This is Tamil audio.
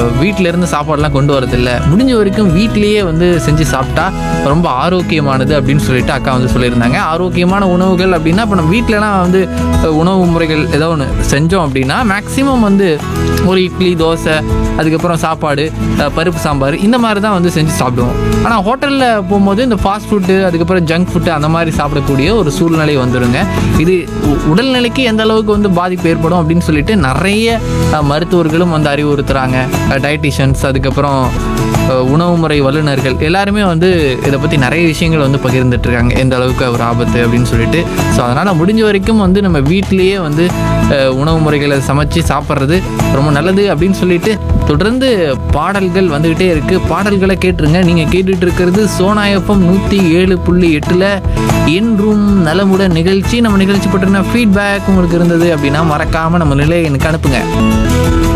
வீட்டில இருந்து சாப்பாடுலாம் கொண்டு வரதில்ல முடிஞ்ச வரைக்கும் வீட்டிலேயே வந்து செஞ்சு சாப்பிட்டா ரொம்ப ஆரோக்கியமானது அப்படின்னு சொல்லிட்டு அக்கா வந்து சொல்லியிருந்தாங்க ஆரோக்கியமான உணவுகள் அப்படின்னா இப்போ நம்ம வீட்டிலலாம் வந்து அஹ், உணவு முறைகள் ஏதோ ஒன்று செஞ்சோம் அப்படின்னா மேக்ஸிமம் வந்து ஒரு இட்லி தோசை அதுக்கப்புறம் சாப்பாடு அஹ், பருப்பு சாம்பார் இந்த மாதிரி தான் வந்து செஞ்சு சாப்பிடுவோம் ஆனால் ஹோட்டலில் போகும்போது இந்த ஃபாஸ்ட் ஃபுட்டு அதுக்கப்புறம் ஜங்க் ஃபுட்டு அந்த மாதிரி சாப்பிடக்கூடிய ஒரு சூழ்நிலை வந்துருங்க இது உ- உடல்நிலைக்கு எந்த அளவுக்கு வந்து பாதிப்பு ஏற்படும் அப்படின்னு சொல்லிட்டு நிறைய அஹ், மருத்துவர்களும் வந்து அறிவுறுத்துறாங்க டயட்டிஷியன்ஸ் அதுக்கப்புறம் அஹ், உணவு முறை வல்லுநர்கள் எல்லாருமே வந்து இதை பற்றி நிறைய விஷயங்கள் வந்து பகிர்ந்துட்டு இருக்காங்க எந்த அளவுக்கு ஒரு ஆபத்து அப்படின்னு சொல்லிட்டு ஸோ அதனால் முடிஞ்ச வரைக்கும் வந்து நம்ம வீட்டிலேயே வந்து அஹ், உணவு முறைகளை சமைச்சு சாப்பிட்றது ரொம்ப நல்லது அப்படின்னு சொல்லிட்டு தொடர்ந்து பாடல்கள் வந்துக்கிட்டே இருக்குது பாடல்களை கேட்டுருங்க நீங்கள் கேட்டுட்டு இருக்கிறது சோனா எஃப்எம் நூற்றி ஏழு புள்ளி எட்டில் என்றும் நலமுடன் நிகழ்ச்சி நம்ம நிகழ்ச்சி பற்றின ஃபீட்பேக் உங்களுக்கு இருந்தது அப்படின்னா மறக்காமல் நம்ம நிலையை எனக்கு அனுப்புங்க